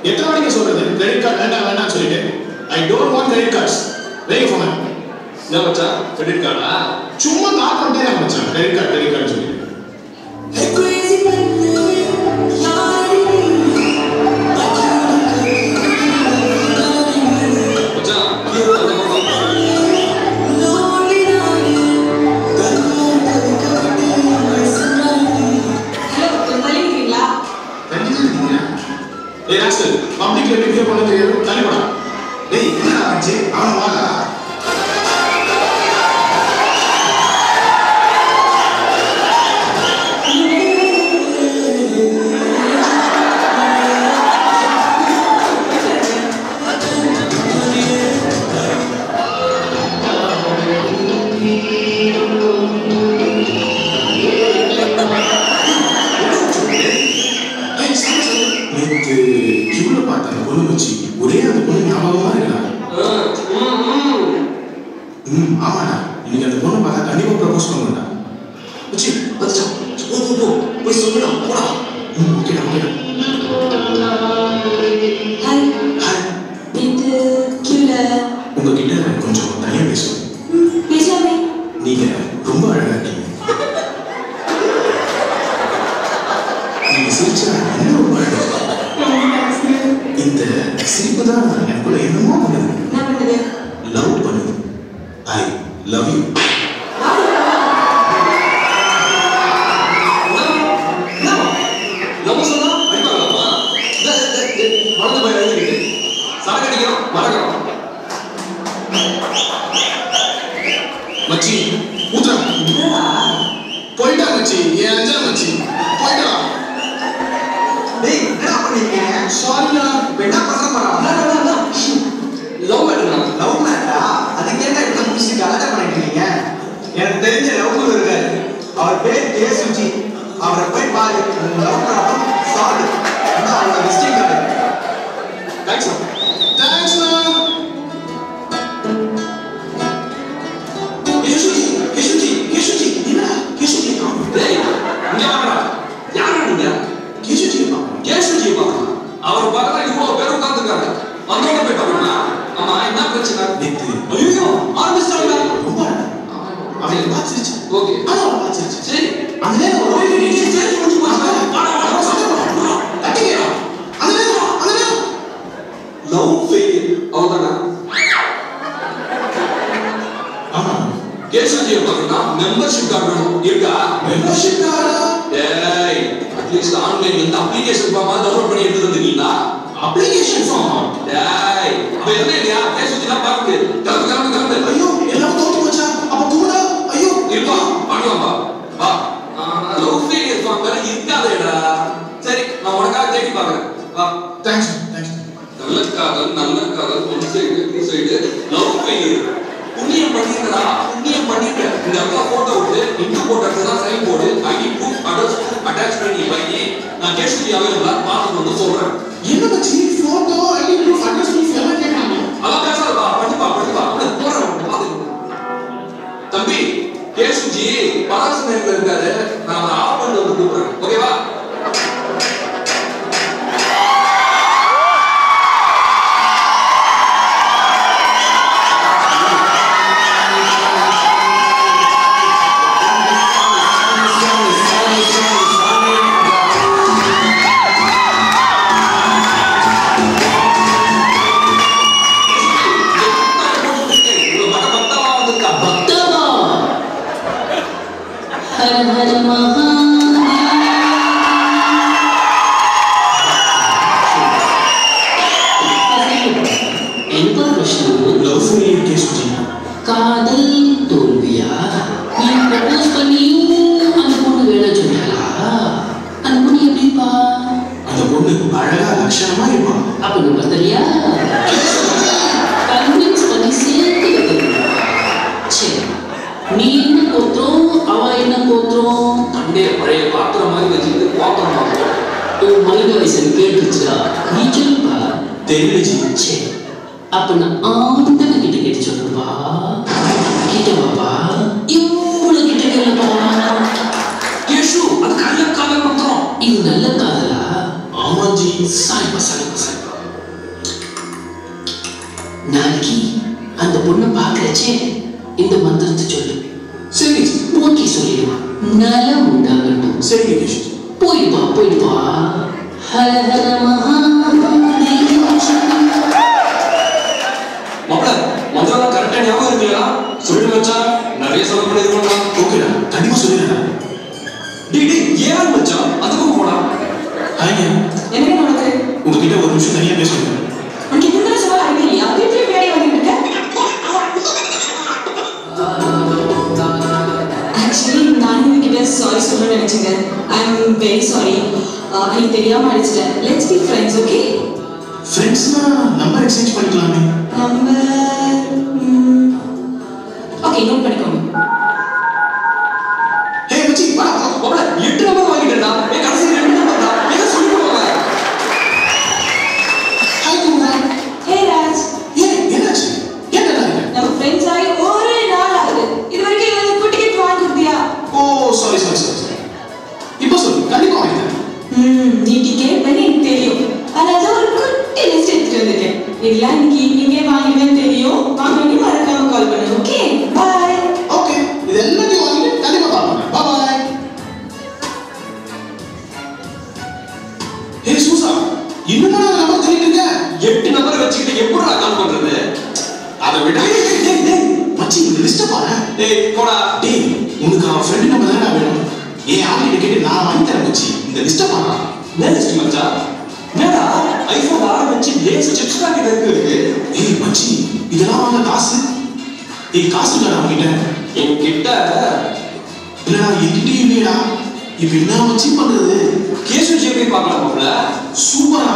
எத்தனை மணிக்கு சொல்றது கிரெடிட் கார்டு வேண்டாம் வேண்டாம் சொல்லிட்டு I don't want credit cards very phone என்ன மச்சான் கிரெடிட் கார்டா சும்மா காட்டுறதே தான் மச்சான் கிரெடிட் கார்டு கிரெடிட் கார்டு சொல்லி மச்சான் அந்த பக்கம் ஹலோ கொஞ்சம் தள்ளி நிற்கிறீங்களா ஏய் ராஸ்கல் பப்ளிக்ல எப்படி பிஹேவ் பண்ண தெரியாது தள்ளி போடா டேய் என்ன ஆச்சு அவன வாடா ஏய் சாரி சாரி நேத்து கியூல பார்த்த அந்த பொண்ணு வச்சு ஒரே அந்த பொண்ணு ஞாபகமா இருக்கா ம் ஆமாடா இன்னைக்கு அந்த பொண்ணு பார்த்தா கண்டிப்பா ப்ரப்போஸ் பண்ணுவேன்டா வச்சு பச்சா போ போ போ போய் சொல்லுடா போடா ம் ஓகேடா ஓகேடா ஹாய் ஹாய் நேற்று கியூல உங்ககிட்ட கொஞ்சம் தனியா பேசணும் பேசலாமே நீங்க ரொம்ப அழகா இருக்கீங்க நீங்க சிரிச்சா என்ன ரொம்ப அழகா இந்த சிரிப்பு தான் எனக்குள்ள என்னமோ பண்ணுது என்ன பண்ணுது லவ் பண்ணுது ஐ லவ் யூ நம்ம சொன்னா அடிப்பாங்களாமா வளர்ந்து போய் எழுதிக்கிட்டு சரக்கு அடிக்கிறோம் மறக்கிறோம் மச்சி ஊத்துறா போயிட்டா மச்சி என் அஞ்சா மச்சி போயிட்டா டேய் என்னடா பண்ணிருக்கீங்க சாரிடா இப்ப என்ன பண்ண போறா லவ் பண்ணுறா லவ் மேட்டரா அது கேட்டா இப்ப முடிச்சு கல்யாணம் பண்ணிட்டு இருக்கீங்க எனக்கு தெரிஞ்ச லவ் குரு இருக்காரு அவர் பேர் கே சுஜி அவரை போய் பாரு லவ் ப்ராப்ளம் சால்வ் அதான் அவரோட விசிட்டிங் கார்டு தேங்க்ஸ் தேங்க்ஸ் கேசுஜி கேசுஜி கேசுஜி என்ன கேசுஜி டேய் இங்க வாடா யாரா நீங்க கேசுஜி கேசுஜி பார்க்கலாம் அவர் பக்கத்துல இவ்வளவு பேர் உட்கார்ந்துருக்காங்க வந்தவங்க போய் பார்க்கணுமா ஆமா என்ன பிரச்சனை நேத்து ஐயோ ஆரம்பிச்சிட்டாங்க ரொம்ப அழகா அவன் பார்த்துருச்சு ஓகே ஆனா அவன் பார்த்துருச்சு சரி அந்த நேரம் ஒரு ஓகே, நீ சரி, முடிஞ்சு போச்சு. வாடா, வாடா, வாடா. கட்டிக்கிறா அந்த நேரம் அந்த நேரம் லவ் ஃபெயிலியர் அவ்வளவுதானா ஆமா கேசுஜியை பார்க்கணும்னா மெம்பர்ஷிப் கார்டு வேணும் இருக்கா மெம்பர்ஷிப் கார்டா டேய் அட்லீஸ்ட் ஆன்லைன்ல இருந்து அப்ளிகேஷன் ஃபார்மா டவுன்லோட் பண்ணி எடுத்து வந்தீங்களா அப்ளிகேஷன் ஃபார்ம் டேய் அப்ப என்ன இல்லையா கேசுஜி தான் பார்க்க முடியாது கிளம்பு கிளம்பு கிளம்பு ஐயோ எல்லாம் தோத்து போச்சா அப்ப கூட ஐயோ இருப்பா பார்க்கலாம் வா வா லவ் ஃபெயிலியர் ஃபார்ம் வேற இருக்காதேடா சரி நான் உனக்காக தேடி பார்க்கறேன் வா தேங்க்ஸ் தேங்க்ஸ் நல்ல காதல் நல்ல காதல் one side two side love failure புண்ணியம் பண்ணிருக்கடா புண்ணியம் பண்ணிருக்க இந்த இடத்துல போட்டோ விட்டு இங்கு போட்ட இடத்துல தான் சைன் போடு ID proof address proof attach பண்ணி பண்ணி நான் கேஸ்டி அவைலபிளா பார்த்து வந்து சொல்றேன் என்ன மச்சி photo ID proof address proof எல்லாம் கேட்கறாங்க அதான் பேசாதப்பா படிப்பா படிப்பா அப்படியே போறேன் பாத்து தம்பி கேசுஜி பராசு நேரத்தில் இருக்காரு நான் அவரை ஆஃப் பண்ணிட்டு வந்து கூப்பிடுறேன் ஓகேவா பக்தவா ஹர ஹர மகாதேவ என்ன பிரச்சனை லவ் ஃபெயிலியர் கேசுஜி காதல் தோல்வியா நீ ப்ரப்போஸ் பண்ணியும் அந்த பொண்ணு வேணாம் சொன்னாளா அந்த பொண்ணு எப்படிப்பா அந்த பொண்ணு அழகா லட்சணமா இருப்பான் அப்ப நம்ம தெரியா கன்வின்ஸ் பண்ணி சேர்த்து வைக்கணும் சரி நீ என்ன கோத்திரம் அவ என்ன கோத்திரம் அப்படியே பழைய பாத்திரம் மாதிரி வச்சுக்கிட்டு பாத்திரம் வாங்குவோம் உன் மைண்ட் வயசு கேட்டுச்சா நீ சொல்லுப்பா தெரியல ஜி சரி அப்ப நான் ஆண்டவ கிட்ட கேட்டு சொல்லுப்பா கிட்ட பாப்பா இவ்வளவு கிட்ட கேளுப்பா கேஷு அது நல்ல காதல் மந்திரம் இது நல்ல காதலா ஆமா ஜி சாய்ப்பா சாய்ப்பா சாய்ப்பா இந்த மந்திரத்தை சொல்லு சரி ஓகே சொல்லிடு நலம் உண்டாகட்டும் சரி கேஷ் போயிட்டு வா போயிட்டு வா ஹர ஹர மகாதேவ மாப்பிள மந்திரம் கரெக்டா ஞாபகம் இருக்குல்ல சொல்லிட்டு மச்சான் நிறைய செலவு பண்ணிருக்கோம்டா ஓகேடா கண்டிப்பா சொல்லிடுறேன் டேய் டேய் ஏன் மச்சான் அந்த பக்கம் போடா ஹாய்ங்க என்ன உனக்கு உங்ககிட்ட ஒரு நிமிஷம் தனியா பேசணும் உனக்கு எத்தனை தடவை சொல்ல அறிவில்லையா வீட்டுல பின்னாடி வந்துட்டு இருக்க ஆக்சுவலி நானும் உங்ககிட்ட சாரி சொல்லணும்னு நினைச்சேங்க ஐ எம் வெரி சாரி எனக்கு தெரியாம அடிச்சிட்டேன் லெட்ஸ் பி ஃப்ரெண்ட்ஸ் ஓகே ஃப்ரெண்ட்ஸ்னா நம்பர் எக்ஸ்சேஞ்ச் பண்ணிக்கலாமே நம்பர் ஓகே நோட் பண்ணிக்கோங்க ஹே மச்சி வா வா. மாப்பிள எட்டு நம்பர் வாங்கிட்டேன்டா ஏன் கடைசி ரெண்டு நம்பர் தான் ஏன் சொல்லிட்டு போங்க ஹாய் குமுதா ஹே ராஜ் ஏன் என்னாச்சு ஏன் நல்லா இருக்க நம்ம ஃப்ரெண்ட்ஸ் ஆகி ஒரு நாள் ஆகுது இது வரைக்கும் எனக்கு குட்டி கிட் வாங்கி கொடுத்தியா oh sorry sorry sorry sorry இப்போ சொல்லு கண்டிப்பா வாங்கி தரேன் ம் நீ டிக்கெட் பண்ணி எனக்கு தெரியும் அதனால ஒரு குட்டி லிஸ்ட் எடுத்துட்டு வந்திருக்கேன் இதெல்லாம் இன்னைக்கு ஈவினிங்கே வாங்கிடுவேன்னு தெரியும் வாங்கி மறக்காம கால் பண்ணு ஓகே பாய் ஓகே இது எல்லாத்தையும் வாங்கிட்டு கண்டிப்பா பார்ப்பேன் பாய் ஹே சூசா இன்னும் நான் நம்பர் சொல்லிட்டு இருக்கேன் எட்டு நம்பர் வச்சுக்கிட்டு எப்படி நான் கால் பண்றது அதை விட டேய், டேய், டேய், மச்சி இந்த லிஸ்ட்டை பாரு டேய் போடா டேய் உனக்கு அவன் ஃப்ரெண்டு நம்பர் தானே வேணும் ஏன் ஆள் கேட்டு நான் வாங்கி தரேன் மச்சி இந்த லிஸ்ட்டை பாரு என்ன லிஸ்ட் மச்சான் என்னடா ஐபோன் ஆரம்பிச்சு லேஸ் சிப்ஸ் பாக்கெட் இருக்கு ஏய் மச்சி இதெல்லாம் வாங்க காசு ஏய் காசு இல்லடா அவன்கிட்ட என்கிட்ட இல்லடா என்கிட்டயும் இல்லையடா இப்ப என்ன மச்சி பண்றது கேசு ஜிபி பார்க்கலாம் மாப்ள சூப்பரா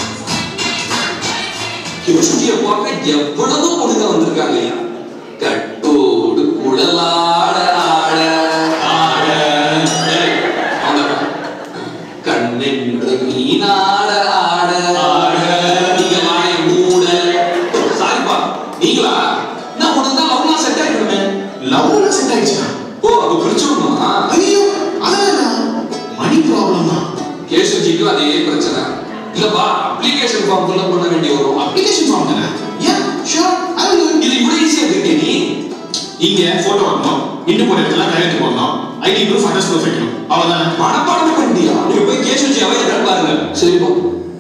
கேசுஜியை பார்க்க எவ்வளவு பொண்ணுங்க வந்திருக்காங்க ஐயா கட்டோடு குழலாட ஆட ஆட ஏய், அவங்க வா. கண்ணென்று மீனாட ஆட ஆட நீங்க வாயை மூட சாரிப்பா நீங்களா நான் உனக்கு தான் லவ்லாம் செட் ஆயிடுமே லவ்ல செட் ஆயிடுச்சா ஓ அது பிடிச்சிருமா ஐயோ அதெல்லாம் மணி ப்ராப்ளம் தான் கேசுஜிக்கும் அதே பிரச்சனை இல்லப்பா அப்ளிகேஷன் ஃபார்ம் ஃபில்அப் பண்ண வேண்டி வரும் அப்ளிகேஷன் ஃபார்ம் தானே yeah sure I will do இது கூட ஈஸியா இருக்கு நீ இங்க போட்டோ வரணும் இன்னும் போற இடத்துல கையெழுத்து போடணும் ஐடி ப்ரூஃப் அட்ரஸ் ப்ரூஃப் வைக்கணும் அவ்வளவுதானே மனப்பாடம் பண்ணியா நீங்க போய் கேசுஜி அவன் பாருங்க சரிப்பா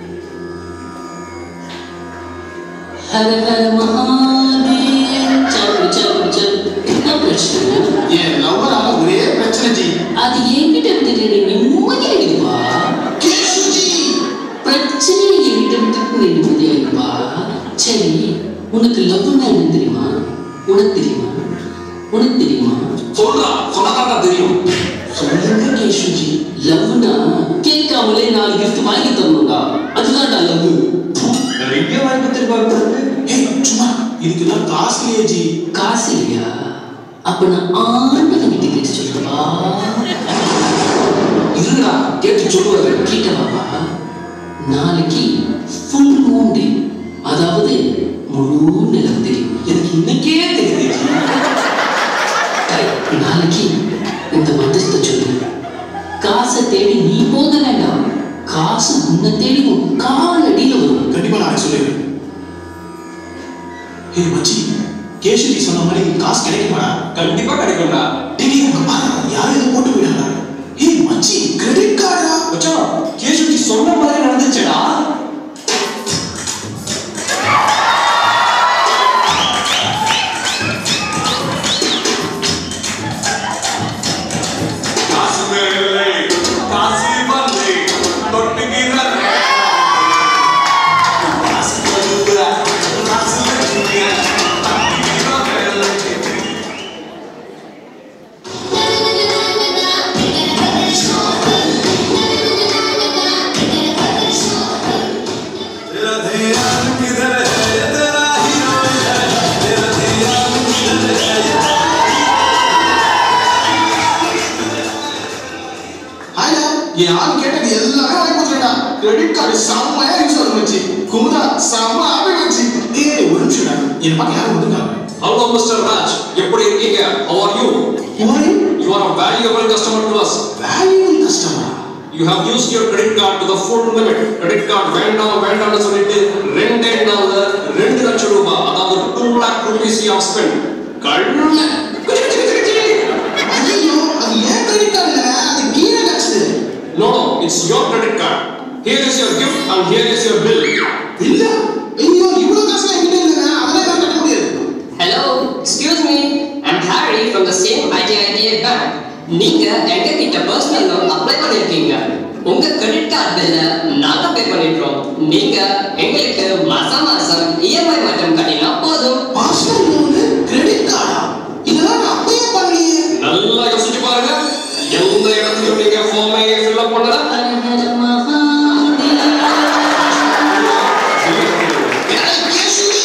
ஹர ஹர மகாதேவ சப்பு சப்பு சப்பு என்ன பிரச்சனை ஏன் லவ்வரால ஒரே பிரச்சனை ஜி அது என்கிட்ட விட்டுட்டு நீ நிம்மதியா இருப்பா கேசுஜி பிரச்சனையை என்கிட்ட விட்டுட்டு நீ நிம்மதியா இருப்பா சரி உனக்கு லவ்னா என்ன தெரியுமா உனக்கு தெரியுமா உனக்கு தெரியுமா சொல்றா சொன்னதான் தெரியும் சொல்லுங்க கேஷுஜி லவ்னா கேட்காமலே நாலு gift வாங்கி தரணும்டா அதுதான்டா லவ் நிறைய வாங்கி கொடுத்துருப்பாங்க ஏய் சும்மா இதுக்கெல்லாம் காஸ்ட்லியே ஜி காசு இல்லையா அப்ப நான் ஆண்டவன் கிட்ட கேட்டு சொல்றப்பா இருடா கேட்டு சொல்லுவாரு கேட்ட பாப்பா நாளைக்கு ஃபுல் மூன் டே அதாவது முழு நிலம் தெரியும் எனக்கு இன்னைக்கே தெரியுது கரெக்ட். நாளைக்கு இந்த மந்திரத்தை சொல்லு காசை தேடி நீ போக வேண்டாம் காசு உன்னை தேடி உன் காலடியில வரும் கண்டிப்பா நான் சொல்லிடுறேன் ஏய் மச்சி கேசுஜி சொன்ன மாதிரி காசு கிடைக்குமாடா கண்டிப்பா கிடைக்கும்டா டேய் டேய், அங்க பாரு யாரும் இதை போட்டு விடாங்க ஏய் மச்சி கிரெடிட் கார்டா மச்சான் கேசுஜி சொன்ன மாதிரி நடந்துச்சேடா காசு மேலே காசு வந்து தொட்டுகிற காசு வருகிற காசு வருகிற தட்டுகிற तेरा ध्यान किधर है तेरा हीरो है तेरा ध्यान किधर है ஆயா என் ஆள் கேட்டது எல்லாமே வாங்கி கொடுத்துட்டா கிரெடிட் கார்டு செம்மையா யூஸ் ஆகும் மச்சி குமுதா செம்ம ஆபி மச்சி ஏய் ஒரு நிமிஷம்டா என் பக்கம் யாரும் வந்திருக்காங்க ஹலோ மிஸ்டர் ராஜ் எப்படி இருக்கீங்க how are you யாரு you are a valuable customer to us valuable கஸ்டமரா you have used your credit card to the full limit credit card வேண்டாம் வேண்டாம்னு சொல்லிட்டு ரெண்டே நாள்ல ரெண்டு லட்சம் ரூபாய் அதாவது two lakh rupees you spend கழுன ஐயோ அது ஏன் கிரெடிட் கார்டு இல்ல அது கீழே கிடச்சது No, no, it's your credit card. Here is your gift and here is your bill. இல்ல ஐயோ இவ்வளவு காசு என்கிட்ட இல்லைங்க அதெல்லாம் என்னால கட்ட முடியாது Hello, excuse me. I'm Harry from the same ITIDA bank. நீங்க எங்க கிட்ட பர்சனல் லோன் அப்ளை பண்ணிருக்கீங்க உங்க கிரெடிட் கார்டு பில்ல நாங்க பே பண்ணிடுறோம் நீங்க எங்களுக்கு மாசம் மாசம் இஎம்ஐ மட்டும் கட்டினா போதும் பர்சனல் லோனு கிரெடிட் கார்டா இதெல்லாம் நான் அப்பயே பண்ணலையே நல்லா யோசிச்சு பாருங்க எந்த இடத்துலயும் நீங்க ஃபார்மை ஃபில் அப் பண்ணல ஹரஹர மகாதேவா ஏய், கேசுஜி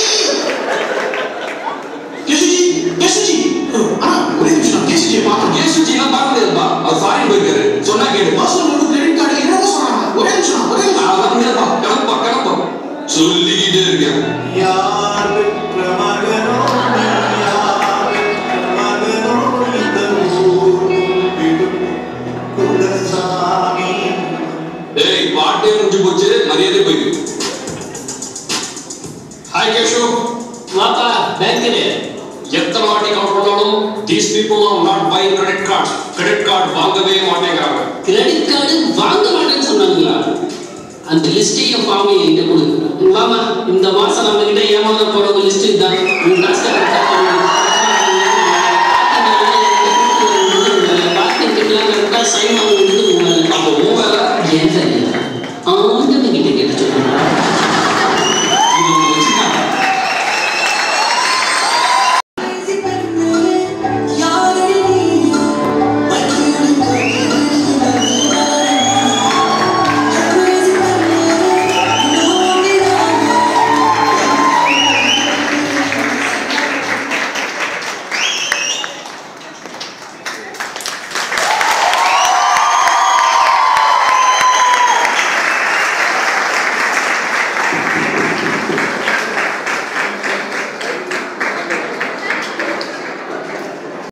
கேசுஜி கேசுஜி ஆனா ஒரே நிமிஷம் நான் கேசுஜியை பார்க்கணும் ஏன் சுச்சினா பார்க்க முடியாதுப்பா அவர் ஃபாரின் போயிருக்காரு சொன்னா கேடு பர்சனல் லோனு கிரெடிட் கார்டு என்னவோ சொல்றாங்க ஒரே நிமிஷம் ஒரே நிமிஷம் அதெல்லாம் முடியாதுப்பா கிளம்பா கிளம்பா சொல்லிக்கிட்டே இருக்கேன் யார் பெற்ற மகனோ நீ யார் பெற்ற மகனோ இந்த ஊர் விடும் குலசாமி ஏய் பாட்டே முடிஞ்சு போச்சு மரியாதை போயிடு ஹாய் கேஷு வாப்பா பேங்க்ல எத்தனை வாட்டி கவுண்ட் பண்ணாலும் these people are not buying credit card credit card வாங்கவே மாட்டேங்கிறாங்க கிரெடிட் கார்டு வாங்க மாட்டேன்னு சொன்னாங்களா அந்த லிஸ்டையும் ஃபார்மையும் என்கிட்ட கொடுங்க மாமா இந்த மாசம் நம்ம கிட்ட ஏமாந்த போறவங்க லிஸ்ட் தான் உங்க காசு